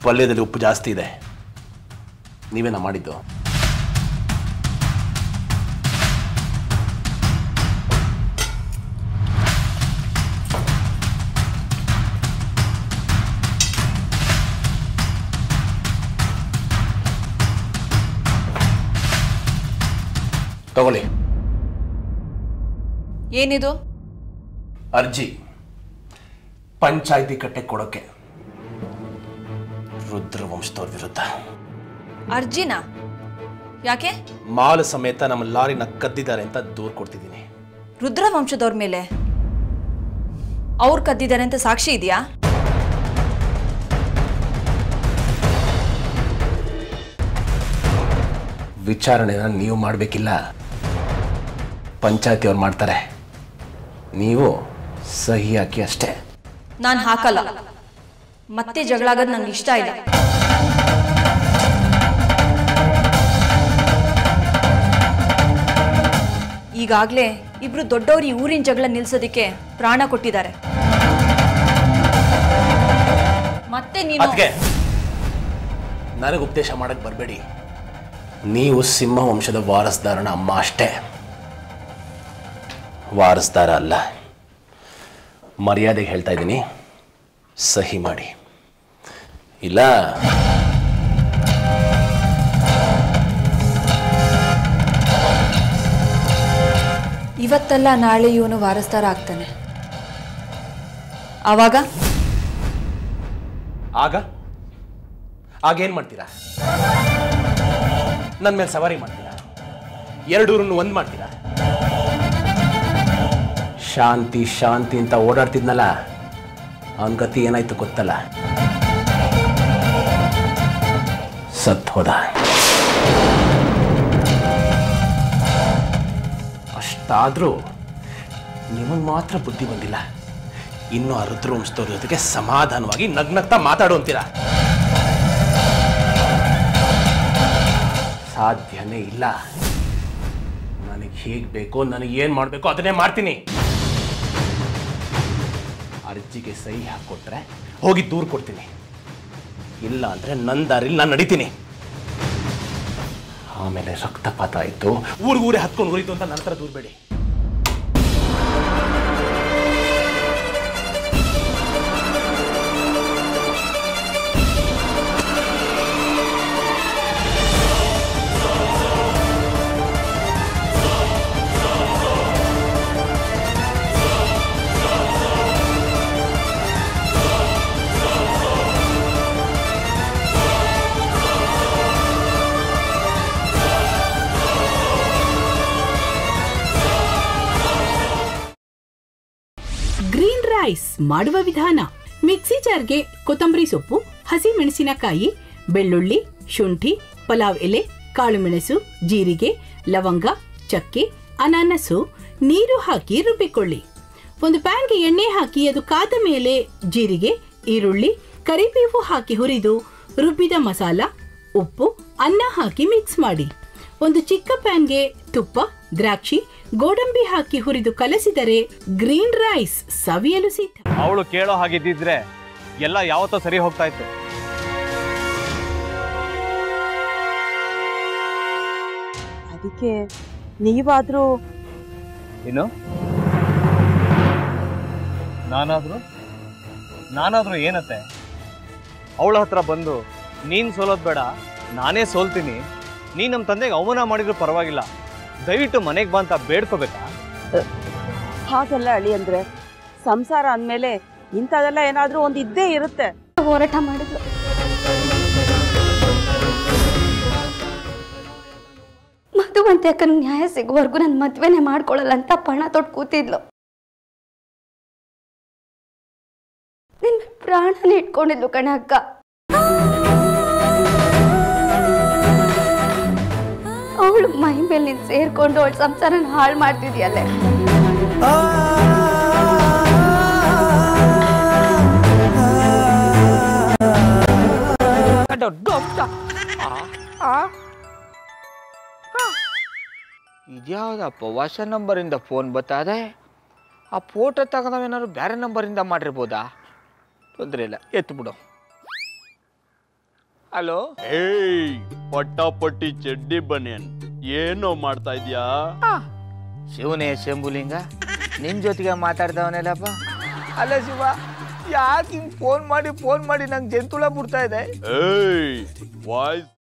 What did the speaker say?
ಪಲ್ಯದಲ್ಲಿ ಉಪ್ಪು ಜಾಸ್ತಿ ಇದೆ ನೀವೇನ ಮಾಡಿದ್ದು ತಗೊಳ್ಳಿ ಏನಿದು ಅರ್ಜಿ ಪಂಚಾಯತಿ ಕಟ್ಟೆ ಕೊಡೋಕೆ ರುದ್ರವಂಶದವ್ರ ವಿರುದ್ಧ ಅರ್ಜಿನಾ ಯಾಕೆ ಮಾಲ್ ಸಮೇತ ನಮ್ಮ ಲಾರಿನ ಕದ್ದಿದ್ದಾರೆ ಅಂತ ದೂರು ಕೊಡ್ತಿದ್ದೀನಿ ರುದ್ರವಂಶದವ್ರ ಮೇಲೆ ಅವ್ರು ಕದ್ದಿದ್ದಾರೆ ಅಂತ ಸಾಕ್ಷಿ ಇದೆಯಾ ವಿಚಾರಣೆನ ನೀವು ಮಾಡಬೇಕಿಲ್ಲ ಪಂಚಾಯತಿಯವ್ರು ಮಾಡ್ತಾರೆ ನೀವು ಸಹಿ ಹಾಕಿ ಅಷ್ಟೇ ನಾನು ಹಾಕಲ್ಲ ಮತ್ತೆ ಜಗಳ ಆಗೋದು ನಂಗೆ ಇಷ್ಟ ಇಲ್ಲ ಈಗಾಗಲೇ ಇಬ್ರು ದೊಡ್ಡವರು ಈ ಊರಿನ ಜಗಳ ನಿಲ್ಸೋದಕ್ಕೆ ಪ್ರಾಣ ಕೊಟ್ಟಿದ್ದಾರೆ ಮತ್ತೆ ನೀನು ಅದಕ್ಕೆ ನನಗೆ ಉಪದೇಶ ಮಾಡಕ್ ಬರಬೇಡಿ ನೀವು ಸಿಂಹ ವಂಶದ ವಾರಸ್ದಾರನ ಅಮ್ಮ ಅಷ್ಟೇ ವಾರಸ್ದಾರ ಅಲ್ಲ ಮರ್ಯಾದೆಗೆ ಹೇಳ್ತಾ ಇದ್ದೀನಿ ಸಹಿ ಮಾಡಿ ಇಲ್ಲ ಇವತ್ತಲ್ಲ ನಾಳೆ ಇವನು ವಾರಸ್ದಾರ ಆಗ್ತಾನೆ ಆವಾಗ ಆಗ ಆಗೇನ್ ಮಾಡ್ತೀರಾ ನನ್ನ ಮೇಲೆ ಸವಾರಿ ಮಾಡ್ತೀರಾ ಎರಡೂರನ್ನು ಒಂದ್ ಮಾಡ್ತೀರಾ ಶಾಂತಿ ಶಾಂತಿ ಅಂತ ಓಡಾಡ್ತಿದ್ನಲ್ಲ ಅವನ ಗತಿ ಏನಾಯ್ತು ಗೊತ್ತಲ್ಲ ಸತ್ ಹೋದ ಅಷ್ಟಾದ್ರೂ ನಿಮಗೆ ಮಾತ್ರ ಬುದ್ಧಿ ಬಂದಿಲ್ಲ ಇನ್ನು ಆ ರುದ್ರವಂಶದವ್ರ ಜೊತೆಗೆ ಸಮಾಧಾನವಾಗಿ ನಗ್ನಗ್ತಾ ಮಾತಾಡು ಅಂತೀರಾ ಸಾಧ್ಯನೇ ಇಲ್ಲ ನನಗೆ ಹೇಗೆ ಬೇಕೋ ನನಗೆ ಏನು ಮಾಡಬೇಕೋ ಅದನ್ನೇ ಮಾಡ್ತೀನಿ ಅರ್ಜಿಗೆ ಸಹಿ ಹಾಕ್ಕೊಟ್ರೆ ಹೋಗಿ ದೂರು ಕೊಡ್ತೀನಿ ಇಲ್ಲ ಅಂದರೆ ನನ್ನ ದಾರಿಲಿ ನಾನು ನಡಿತೀನಿ ಆಮೇಲೆ ರಕ್ತಪಾತ ಆಯಿತು ಊರಿಗೂರೇ ಹತ್ಕೊಂಡು ಉರಿತು ಅಂತ ನನ್ನ ಹತ್ರ ದೂರಬೇಡಿ ಗ್ರೀನ್ ರೈಸ್ ಮಾಡುವ ವಿಧಾನ ಮಿಕ್ಸಿ ಜಾರ್ಗೆ ಕೊತ್ತಂಬರಿ ಸೊಪ್ಪು ಹಸಿ ಮೆಣಸಿನಕಾಯಿ ಬೆಳ್ಳುಳ್ಳಿ ಶುಂಠಿ ಪಲಾವ್ ಎಲೆ ಕಾಳುಮೆಣಸು ಜೀರಿಗೆ ಲವಂಗ ಚಕ್ಕೆ ಅನಾನಸು ನೀರು ಹಾಕಿ ರುಬ್ಬಿಕೊಳ್ಳಿ ಒಂದು ಪ್ಯಾನ್ಗೆ ಎಣ್ಣೆ ಹಾಕಿ ಅದು ಕಾದ ಮೇಲೆ ಜೀರಿಗೆ ಈರುಳ್ಳಿ ಕರಿಬೇವು ಹಾಕಿ ಹುರಿದು ರುಬ್ಬಿದ ಮಸಾಲ ಉಪ್ಪು ಅನ್ನ ಹಾಕಿ ಮಿಕ್ಸ್ ಮಾಡಿ ಒಂದು ಚಿಕ್ಕ ಪ್ಯಾನ್ಗೆ ತುಪ್ಪ ದ್ರಾಕ್ಷಿ ಗೋಡಂಬಿ ಹಾಕಿ ಹುರಿದು ಕಲಸಿದರೆ ಗ್ರೀನ್ ರೈಸ್ ಸವಿಯಲು ಸಿದ್ಧ ಅವಳು ಕೇಳೋ ಹಾಗಿದ್ದಿದ್ರೆ ಎಲ್ಲ ಯಾವತ್ತೋ ಸರಿ ಹೋಗ್ತಾ ಇತ್ತು ಅದಕ್ಕೆ ನೀವಾದ್ರೂ ಏನು ನಾನಾದ್ರೂ ನಾನಾದ್ರೂ ಏನತ್ತೆ ಅವಳ ಹತ್ರ ಬಂದು ನೀನು ಸೋಲೋದು ಬೇಡ ನಾನೇ ಸೋಲ್ತೀನಿ ನೀನು ನಮ್ಮ ತಂದೆಗೆ ಅವಮಾನ ಮಾಡಿದ್ರು ಪರವಾಗಿಲ್ಲ ದಯವಿಟ್ಟು ಮನೆಗೆ ಬಾ ಅಂತ ಬೇಡ್ಕೋಬೇಕಾ ಹಾಗಲ್ಲ ಅಳಿ ಅಂದ್ರೆ ಸಂಸಾರ ಅಂದ್ಮೇಲೆ ಇಂಥದೆಲ್ಲ ಏನಾದ್ರೂ ಒಂದ್ ಇದ್ದೇ ಇರುತ್ತೆ ಹೋರಾಟ ಮಾಡಿದ್ಲು ಮಧುವಂತೆ ಅಕ್ಕನ ನ್ಯಾಯ ಸಿಗುವವರೆಗೂ ನನ್ನ ಮದ್ವೆನೆ ಮಾಡ್ಕೊಳ್ಳಲ್ಲ ಅಂತ ಪಣ ತೊಟ್ಟು ಕೂತಿದ್ಲು ನಿನ್ ಪ್ರಾಣನ ಇಟ್ಕೊಂಡಿದ್ಲು ಕಣೆ ಅಕ್ಕ ಅವಳು ಮೈ ಮೇಲೆ ನೀನ್ ಸೇರ್ಕೊಂಡು ಅವಳ ಸಂಸಾರನ ಹಾಳು ಮಾಡ್ತಿದ್ಯಲ್ಲೇ ಇದ್ಯಾವುದಪ್ಪ ಹೊಸ ನಂಬರಿಂದ ಫೋನ್ ಬತ್ತದೆ ಆ ಫೋಟೋ ತಗೊಂಡವೇನಾದ್ರು ಬೇರೆ ನಂಬರಿಂದ ಮಾಡಿರ್ಬೋದಾ ತೊಂದರೆ ಇಲ್ಲ ಎತ್ತು ಬಿಡು ಹಲೋ ಏಯ್ ಪಟ್ಟಾಪಟ್ಟಿ ಚಡ್ಡಿ ಬನಿಯನ್ ಏನೋ ಮಾಡ್ತಾ ಇದ್ಯಾ ಶಿವನೇ ಶಂಭುಲಿಂಗ ನಿನ್ ಜೊತೆಗೆ ಮಾತಾಡ್ದವನೆಲ್ಲಪ್ಪ ಅಲ್ಲ ಶಿವ ಯಾಕೆ ಹಿಂಗ್ ಫೋನ್ ಮಾಡಿ ಫೋನ್ ಮಾಡಿ ನಂಗೆ ಜಂತುಳ ಬಿಡ್ತಾ ಇದೆ ಏಯ್ ವಾಯ್ಸ್